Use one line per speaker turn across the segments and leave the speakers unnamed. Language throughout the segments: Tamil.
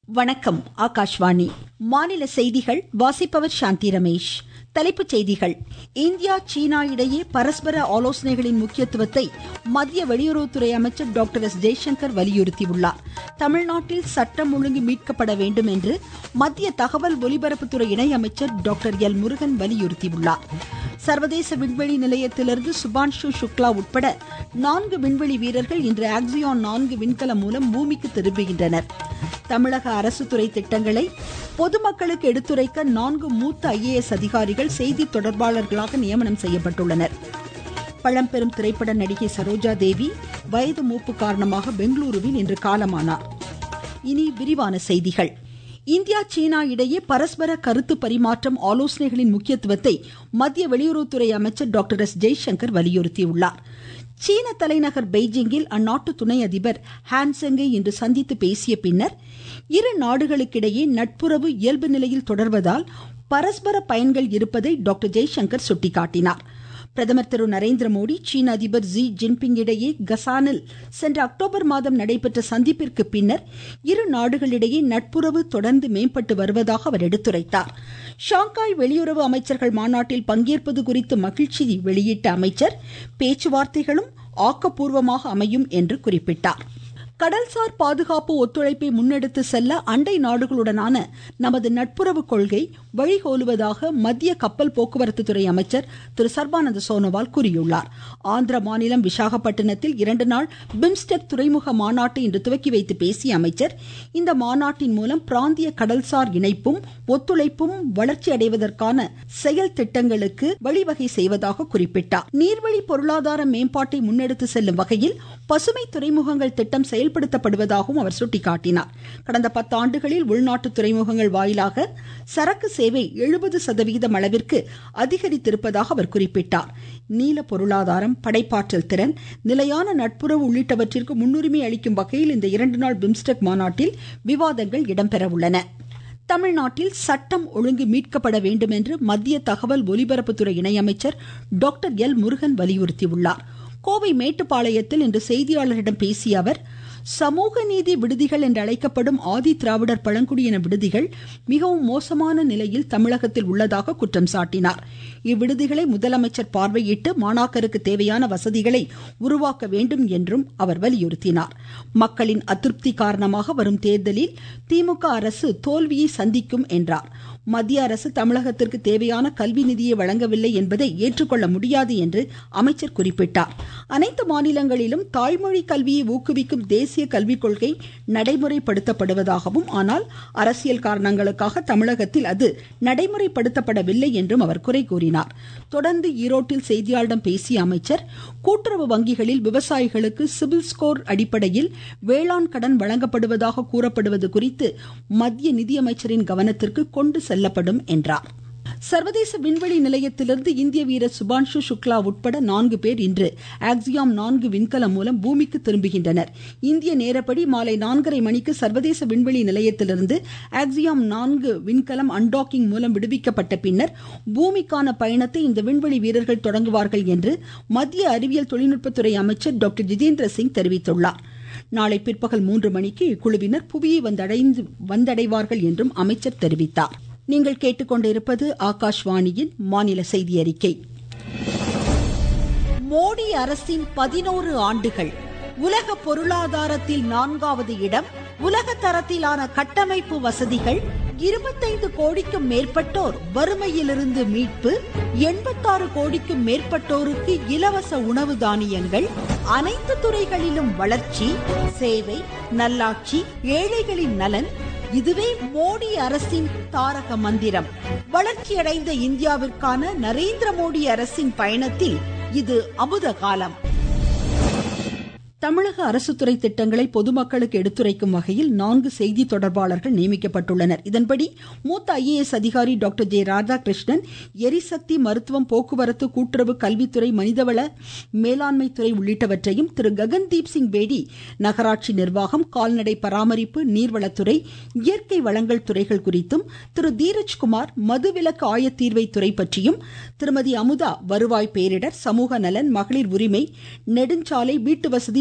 வணக்கம் ஆகாஷ்வாணி மாநில செய்திகள் வாசிப்பவர் சாந்தி ரமேஷ் தலைப்புச் செய்திகள் இந்தியா சீனா இடையே பரஸ்பர ஆலோசனைகளின் முக்கியத்துவத்தை மத்திய வெளியுறவுத்துறை அமைச்சர் டாக்டர் எஸ் ஜெய்சங்கர் வலியுறுத்தியுள்ளார் தமிழ்நாட்டில் சட்டம் ஒழுங்கு மீட்கப்பட வேண்டும் என்று மத்திய தகவல் ஒலிபரப்புத்துறை இணையமைச்சர் டாக்டர் எல் முருகன் வலியுறுத்தியுள்ளார் சர்வதேச விண்வெளி நிலையத்திலிருந்து சுபான்ஷு சுக்லா உட்பட நான்கு விண்வெளி வீரர்கள் இன்று ஆக்சியான் நான்கு விண்கலம் மூலம் பூமிக்கு திரும்புகின்றனர் தமிழக அரசு துறை திட்டங்களை பொதுமக்களுக்கு எடுத்துரைக்க நான்கு மூத்த ஐஏஎஸ் அதிகாரிகள் செய்தி தொடர்பாளர்களாக நியமனம் செய்யப்பட்டுள்ளனர் பழம்பெரும் திரைப்பட நடிகை சரோஜா தேவி வயது மூப்பு காரணமாக பெங்களூருவில் இன்று காலமானார் இனி விரிவான செய்திகள் இந்தியா சீனா இடையே பரஸ்பர கருத்து பரிமாற்றம் ஆலோசனைகளின் முக்கியத்துவத்தை மத்திய வெளியுறவுத்துறை அமைச்சர் டாக்டர் எஸ் ஜெய்சங்கர் வலியுறுத்தியுள்ளார் சீன தலைநகர் பெய்ஜிங்கில் அந்நாட்டு துணை அதிபர் ஹான்செங்கை இன்று சந்தித்து பேசிய பின்னர் இரு நாடுகளுக்கிடையே நட்புறவு இயல்பு நிலையில் தொடர்வதால் பரஸ்பர பயன்கள் இருப்பதை டாக்டர் ஜெய்சங்கர் சுட்டிக்காட்டினார் பிரதமர் திரு நரேந்திர மோடி சீன அதிபர் ஜி ஜின்பிங் இடையே கசானில் சென்ற அக்டோபர் மாதம் நடைபெற்ற சந்திப்பிற்கு பின்னர் இரு நாடுகளிடையே நட்புறவு தொடர்ந்து மேம்பட்டு வருவதாக அவர் எடுத்துரைத்தார் ஷாங்காய் வெளியுறவு அமைச்சர்கள் மாநாட்டில் பங்கேற்பது குறித்து மகிழ்ச்சி வெளியிட்ட அமைச்சர் பேச்சுவார்த்தைகளும் ஆக்கப்பூர்வமாக அமையும் என்று குறிப்பிட்டார் கடல்சார் பாதுகாப்பு ஒத்துழைப்பை முன்னெடுத்து செல்ல அண்டை நாடுகளுடனான நமது நட்புறவு கொள்கை வழிகோலுவதாக மத்திய கப்பல் போக்குவரத்து துறை அமைச்சர் திரு சர்பானந்த சோனோவால் கூறியுள்ளார் ஆந்திர மாநிலம் விசாகப்பட்டினத்தில் இரண்டு நாள் பிம்ஸ்டெக் துறைமுக மாநாட்டை இன்று துவக்கி வைத்து பேசிய அமைச்சர் இந்த மாநாட்டின் மூலம் பிராந்திய கடல்சார் இணைப்பும் ஒத்துழைப்பும் வளர்ச்சி அடைவதற்கான செயல் திட்டங்களுக்கு வழிவகை செய்வதாக குறிப்பிட்டார் நீர்வழி பொருளாதார மேம்பாட்டை முன்னெடுத்து செல்லும் வகையில் பசுமை துறைமுகங்கள் திட்டம் செயல் செயல்படுத்தப்படுவதாகவும் அவர் சுட்டிக்காட்டினார் கடந்த பத்தாண்டுகளில் உள்நாட்டு துறைமுகங்கள் வாயிலாக சரக்கு சேவை எழுபது சதவிகிதம் அளவிற்கு அதிகரித்திருப்பதாக அவர் குறிப்பிட்டார் நீல பொருளாதாரம் படைப்பாற்றல் திறன் நிலையான நட்புறவு உள்ளிட்டவற்றிற்கு முன்னுரிமை அளிக்கும் வகையில் இந்த இரண்டு நாள் பிம்ஸ்டெக் மாநாட்டில் விவாதங்கள் இடம்பெற உள்ளன தமிழ்நாட்டில் சட்டம் ஒழுங்கு மீட்கப்பட வேண்டும் என்று மத்திய தகவல் ஒலிபரப்புத்துறை இணையமைச்சர் டாக்டர் எல் முருகன் வலியுறுத்தியுள்ளார் கோவை மேட்டுப்பாளையத்தில் இன்று செய்தியாளர்களிடம் பேசிய அவர் சமூக நீதி விடுதிகள் என்று அழைக்கப்படும் ஆதி திராவிடர் பழங்குடியின விடுதிகள் மிகவும் மோசமான நிலையில் தமிழகத்தில் உள்ளதாக குற்றம் சாட்டினார் இவ்விடுதிகளை முதலமைச்சர் பார்வையிட்டு மாணாக்கருக்கு தேவையான வசதிகளை உருவாக்க வேண்டும் என்றும் அவர் வலியுறுத்தினார் மக்களின் அதிருப்தி காரணமாக வரும் தேர்தலில் திமுக அரசு தோல்வியை சந்திக்கும் என்றார் மத்திய அரசு தமிழகத்திற்கு தேவையான கல்வி நிதியை வழங்கவில்லை என்பதை ஏற்றுக்கொள்ள முடியாது என்று அமைச்சர் குறிப்பிட்டார் அனைத்து மாநிலங்களிலும் தாய்மொழி கல்வியை ஊக்குவிக்கும் தேசிய கல்விக் கொள்கை நடைமுறைப்படுத்தப்படுவதாகவும் ஆனால் அரசியல் காரணங்களுக்காக தமிழகத்தில் அது நடைமுறைப்படுத்தப்படவில்லை என்றும் அவர் குறை கூறினார் தொடர்ந்து ஈரோட்டில் செய்தியாளர்களிடம் பேசிய அமைச்சர் கூட்டுறவு வங்கிகளில் விவசாயிகளுக்கு சிபில் ஸ்கோர் அடிப்படையில் வேளாண் கடன் வழங்கப்படுவதாக கூறப்படுவது குறித்து மத்திய நிதியமைச்சரின் கவனத்திற்கு கொண்டு செல்லப்படும் என்றார் சர்வதேச விண்வெளி நிலையத்திலிருந்து இந்திய வீரர் சுபான்ஷு சுக்லா உட்பட நான்கு பேர் இன்று ஆக்சியாம் நான்கு விண்கலம் மூலம் பூமிக்கு திரும்புகின்றனர் இந்திய நேரப்படி மாலை நான்கரை மணிக்கு சர்வதேச விண்வெளி நிலையத்திலிருந்து ஆக்சியாம் நான்கு விண்கலம் அன்டாக்கிங் மூலம் விடுவிக்கப்பட்ட பின்னர் பூமிக்கான பயணத்தை இந்த விண்வெளி வீரர்கள் தொடங்குவார்கள் என்று மத்திய அறிவியல் தொழில்நுட்பத்துறை அமைச்சர் டாக்டர் ஜிதேந்திர சிங் தெரிவித்துள்ளார் நாளை பிற்பகல் மூன்று மணிக்கு இக்குழுவினர் புவியை வந்தடைந்து வந்தடைவார்கள் என்றும் அமைச்சர் தெரிவித்தார் நீங்கள் கேட்டுக்கொண்டிருப்பது ஆகாஷ்வாணியின் மாநில செய்தி அறிக்கை மோடி அரசின் பதினோரு ஆண்டுகள் உலக பொருளாதாரத்தில் நான்காவது இடம் உலக தரத்திலான கட்டமைப்பு வசதிகள் இருபத்தைந்து கோடிக்கும் மேற்பட்டோர் வறுமையிலிருந்து மீட்பு எண்பத்தாறு கோடிக்கும் மேற்பட்டோருக்கு இலவச உணவு தானியங்கள் அனைத்து துறைகளிலும் வளர்ச்சி சேவை நல்லாட்சி ஏழைகளின் நலன் இதுவே மோடி அரசின் தாரக மந்திரம் வளர்ச்சியடைந்த இந்தியாவிற்கான நரேந்திர மோடி அரசின் பயணத்தில் இது அமுத காலம் தமிழக அரசு துறை திட்டங்களை பொதுமக்களுக்கு எடுத்துரைக்கும் வகையில் நான்கு செய்தி தொடர்பாளர்கள் நியமிக்கப்பட்டுள்ளனர் இதன்படி மூத்த ஐஏஎஸ் அதிகாரி டாக்டர் ஜே ராதாகிருஷ்ணன் எரிசக்தி மருத்துவம் போக்குவரத்து கூட்டுறவு கல்வித்துறை மனிதவள மேலாண்மை துறை உள்ளிட்டவற்றையும் திரு ககன்தீப் சிங் பேடி நகராட்சி நிர்வாகம் கால்நடை பராமரிப்பு நீர்வளத்துறை இயற்கை வளங்கள் துறைகள் குறித்தும் திரு தீரஜ்குமார் மதுவிலக்கு ஆயத்தீர்வை துறை பற்றியும் திருமதி அமுதா வருவாய் பேரிடர் சமூக நலன் மகளிர் உரிமை நெடுஞ்சாலை வீட்டு வசதி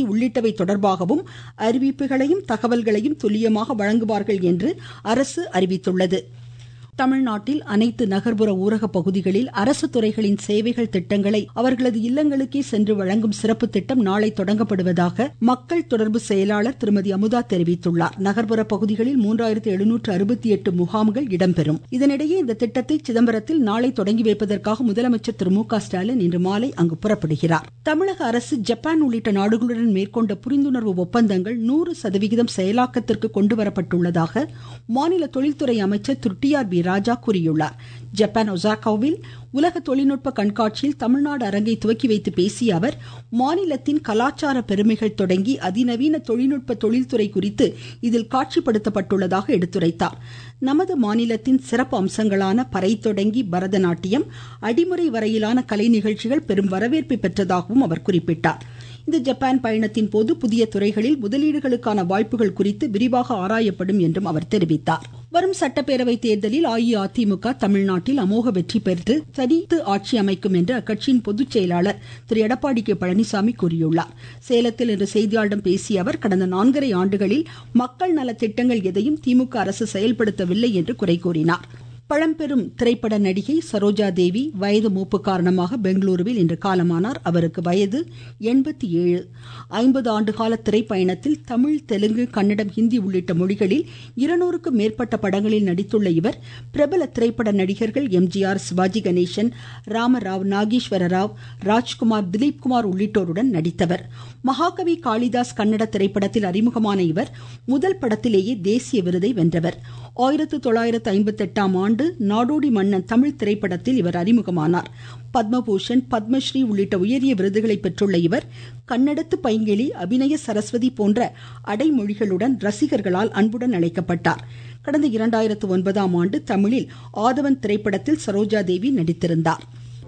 உள்ளிட்டவை தொடர்பாகவும் அறிவிப்புகளையும் தகவல்களையும் துல்லியமாக வழங்குவார்கள் என்று அரசு அறிவித்துள்ளது தமிழ்நாட்டில் அனைத்து நகர்ப்புற ஊரக பகுதிகளில் அரசு துறைகளின் சேவைகள் திட்டங்களை அவர்களது இல்லங்களுக்கே சென்று வழங்கும் சிறப்பு திட்டம் நாளை தொடங்கப்படுவதாக மக்கள் தொடர்பு செயலாளர் திருமதி அமுதா தெரிவித்துள்ளார் நகர்ப்புற பகுதிகளில் மூன்றாயிரத்து எழுநூற்று அறுபத்தி எட்டு முகாம்கள் இடம்பெறும் இதனிடையே இந்த திட்டத்தை சிதம்பரத்தில் நாளை தொடங்கி வைப்பதற்காக முதலமைச்சர் திரு மு க ஸ்டாலின் இன்று மாலை அங்கு புறப்படுகிறார் தமிழக அரசு ஜப்பான் உள்ளிட்ட நாடுகளுடன் மேற்கொண்ட புரிந்துணர்வு ஒப்பந்தங்கள் நூறு சதவிகிதம் செயலாக்கத்திற்கு கொண்டுவரப்பட்டுள்ளதாக மாநில தொழில்துறை அமைச்சர் திரு டி ஆர் பி ராஜா கூறியுள்ளார் ஜப்பான் ஒசாகாவில் உலக தொழில்நுட்ப கண்காட்சியில் தமிழ்நாடு அரங்கை துவக்கி வைத்து பேசிய அவர் மாநிலத்தின் கலாச்சார பெருமைகள் தொடங்கி அதிநவீன தொழில்நுட்ப தொழில்துறை குறித்து இதில் காட்சிப்படுத்தப்பட்டுள்ளதாக எடுத்துரைத்தார் நமது மாநிலத்தின் சிறப்பு அம்சங்களான பறை தொடங்கி பரதநாட்டியம் அடிமுறை வரையிலான கலை நிகழ்ச்சிகள் பெரும் வரவேற்பை பெற்றதாகவும் அவர் குறிப்பிட்டார் இந்த ஜப்பான் பயணத்தின் போது புதிய துறைகளில் முதலீடுகளுக்கான வாய்ப்புகள் குறித்து விரிவாக ஆராயப்படும் என்றும் அவர் தெரிவித்தார் வரும் சட்டப்பேரவை தேர்தலில் அஇஅதிமுக தமிழ்நாட்டில் அமோக வெற்றி பெற்று தனித்து ஆட்சி அமைக்கும் என்று அக்கட்சியின் பொதுச் செயலாளர் திரு எடப்பாடி கே பழனிசாமி கூறியுள்ளார் சேலத்தில் இன்று செய்தியாளர்களிடம் பேசிய அவர் கடந்த நான்கரை ஆண்டுகளில் மக்கள் நல திட்டங்கள் எதையும் திமுக அரசு செயல்படுத்தவில்லை என்று குறை கூறினார் பழம்பெரும் திரைப்பட நடிகை சரோஜா தேவி வயது மூப்பு காரணமாக பெங்களூருவில் இன்று காலமானார் அவருக்கு வயது எண்பத்தி ஏழு ஐம்பது ஆண்டுகால திரைப்பயணத்தில் தமிழ் தெலுங்கு கன்னடம் ஹிந்தி உள்ளிட்ட மொழிகளில் இருநூறுக்கும் மேற்பட்ட படங்களில் நடித்துள்ள இவர் பிரபல திரைப்பட நடிகர்கள் எம்ஜிஆர் சிவாஜி கணேசன் ராமராவ் நாகேஸ்வர ராவ் ராஜ்குமார் திலீப்குமார் உள்ளிட்டோருடன் நடித்தவர் மகாகவி காளிதாஸ் கன்னட திரைப்படத்தில் அறிமுகமான இவர் முதல் படத்திலேயே தேசிய விருதை வென்றவர் ஆயிரத்து தொள்ளாயிரத்து ஐம்பத்தி எட்டாம் ஆண்டு நாடோடி மன்னன் தமிழ் திரைப்படத்தில் இவர் அறிமுகமானார் பத்மபூஷன் பத்மஸ்ரீ உள்ளிட்ட உயரிய விருதுகளை பெற்றுள்ள இவர் கன்னடத்து பைங்கிளி அபிநய சரஸ்வதி போன்ற அடைமொழிகளுடன் ரசிகர்களால் அன்புடன் அழைக்கப்பட்டார் கடந்த இரண்டாயிரத்து ஒன்பதாம் ஆண்டு தமிழில் ஆதவன் திரைப்படத்தில் சரோஜா தேவி நடித்திருந்தார்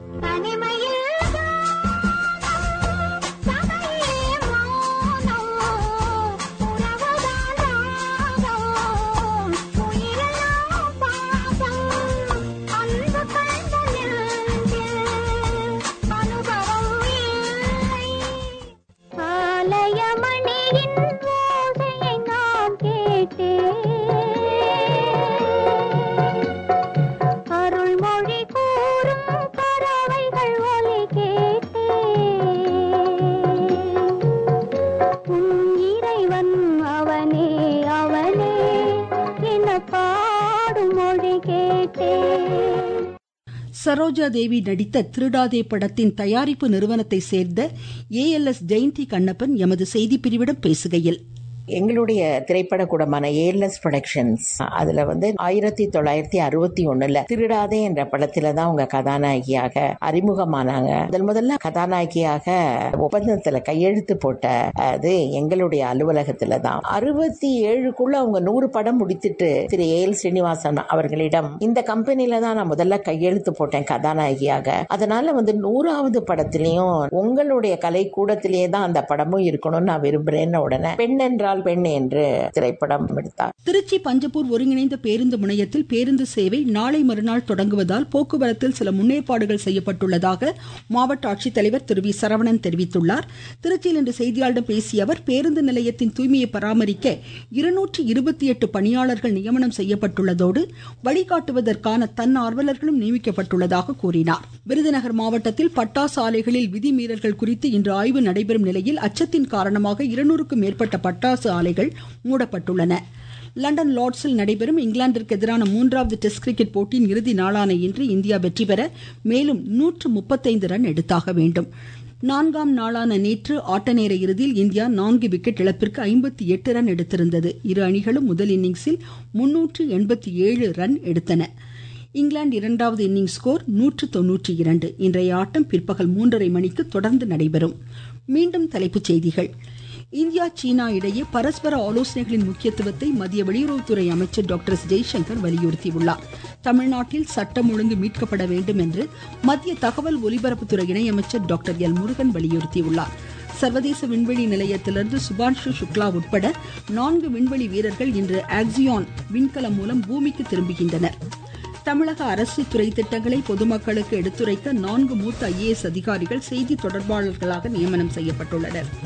சரோஜா தேவி நடித்த திருடாதே படத்தின் தயாரிப்பு நிறுவனத்தை சேர்ந்த A L S Jayanthi Kannappan எமது செய்திப்பிரிவிடம் பேசுகையில்
எங்களுடைய திரைப்பட கூடமான ஏர்லெஸ் ப்ரொடக்ஷன்ஸ் அதுல வந்து ஆயிரத்தி தொள்ளாயிரத்தி அறுபத்தி ஒண்ணுல திருடாதே என்ற படத்துல தான் அவங்க கதாநாயகியாக அறிமுகமானாங்க முதல் முதல்ல கதாநாயகியாக ஒப்பந்தத்துல கையெழுத்து போட்ட அது எங்களுடைய அலுவலகத்துல தான் அறுபத்தி ஏழுக்குள்ள அவங்க நூறு படம் முடித்துட்டு திரு ஏஎல் ஸ்ரீனிவாசன் அவர்களிடம் இந்த கம்பெனில தான் நான் முதல்ல கையெழுத்து போட்டேன் கதாநாயகியாக அதனால வந்து நூறாவது படத்திலையும் உங்களுடைய கலை கூடத்திலேயே தான் அந்த படமும் இருக்கணும்னு நான் விரும்புறேன்னு உடனே பெண் என்றால் பெண் என்று திரைப்படம் எடுத்தார்
திருச்சி பஞ்சப்பூர் ஒருங்கிணைந்த பேருந்து முனையத்தில் பேருந்து சேவை நாளை மறுநாள் தொடங்குவதால் போக்குவரத்தில் சில முன்னேற்பாடுகள் செய்யப்பட்டுள்ளதாக மாவட்ட ஆட்சித்தலைவர் திரு வி சரவணன் தெரிவித்துள்ளார் திருச்சியில் இன்று செய்தியாளர்களிடம் பேசிய அவர் பேருந்து நிலையத்தின் தூய்மையை பராமரிக்க இருநூற்றி இருபத்தி எட்டு பணியாளர்கள் நியமனம் செய்யப்பட்டுள்ளதோடு வழிகாட்டுவதற்கான தன்னார்வலர்களும் நியமிக்கப்பட்டுள்ளதாக கூறினார் விருதுநகர் மாவட்டத்தில் பட்டாசு ஆலைகளில் விதிமீறல்கள் குறித்து இன்று ஆய்வு நடைபெறும் நிலையில் அச்சத்தின் காரணமாக இருநூறுக்கும் மேற்பட்ட பட்டாசு ஆலைகள் மூடப்பட்டுள்ளன லண்டன் லார்ட்ஸில் நடைபெறும் இங்கிலாந்திற்கு எதிரான மூன்றாவது டெஸ்ட் கிரிக்கெட் போட்டியின் இறுதி நாளான இன்று இந்தியா வெற்றி பெற மேலும் நூற்று முப்பத்தைந்து ரன் எடுத்தாக வேண்டும் நான்காம் நாளான நேற்று ஆட்ட நேர இறுதியில் இந்தியா நான்கு விக்கெட் இழப்பிற்கு ஐம்பத்தி எட்டு ரன் எடுத்திருந்தது இரு அணிகளும் முதல் இன்னிங்ஸில் முன்னூற்று எண்பத்தி ஏழு ரன் எடுத்தன இங்கிலாந்து இரண்டாவது இன்னிங்ஸ் ஸ்கோர் நூற்று தொன்னூற்றி இரண்டு இன்றைய ஆட்டம் பிற்பகல் மூன்றரை மணிக்கு தொடர்ந்து நடைபெறும் மீண்டும் தலைப்புச் செய்திகள் இந்தியா சீனா இடையே பரஸ்பர ஆலோசனைகளின் முக்கியத்துவத்தை மத்திய வெளியுறவுத்துறை அமைச்சர் டாக்டர் எஸ் ஜெய்சங்கர் வலியுறுத்தியுள்ளார் தமிழ்நாட்டில் சட்டம் ஒழுங்கு மீட்கப்பட வேண்டும் என்று மத்திய தகவல் ஒலிபரப்புத்துறை இணையமைச்சர் டாக்டர் எல் முருகன் வலியுறுத்தியுள்ளார் சர்வதேச விண்வெளி நிலையத்திலிருந்து சுபான்ஷு சுக்லா உட்பட நான்கு விண்வெளி வீரர்கள் இன்று ஆக்சியான் விண்கலம் மூலம் பூமிக்கு திரும்புகின்றனர் தமிழக அரசு துறை திட்டங்களை பொதுமக்களுக்கு எடுத்துரைக்க நான்கு மூத்த ஐஏஎஸ் அதிகாரிகள் செய்தி தொடர்பாளர்களாக நியமனம் செய்யப்பட்டுள்ளனர்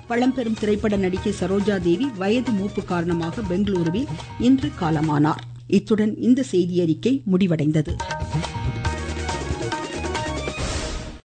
பழம்பெரும் திரைப்பட நடிகை சரோஜா தேவி வயது மூப்பு காரணமாக பெங்களூருவில் இன்று காலமானார் இத்துடன் இந்த செய்தியறிக்கை முடிவடைந்தது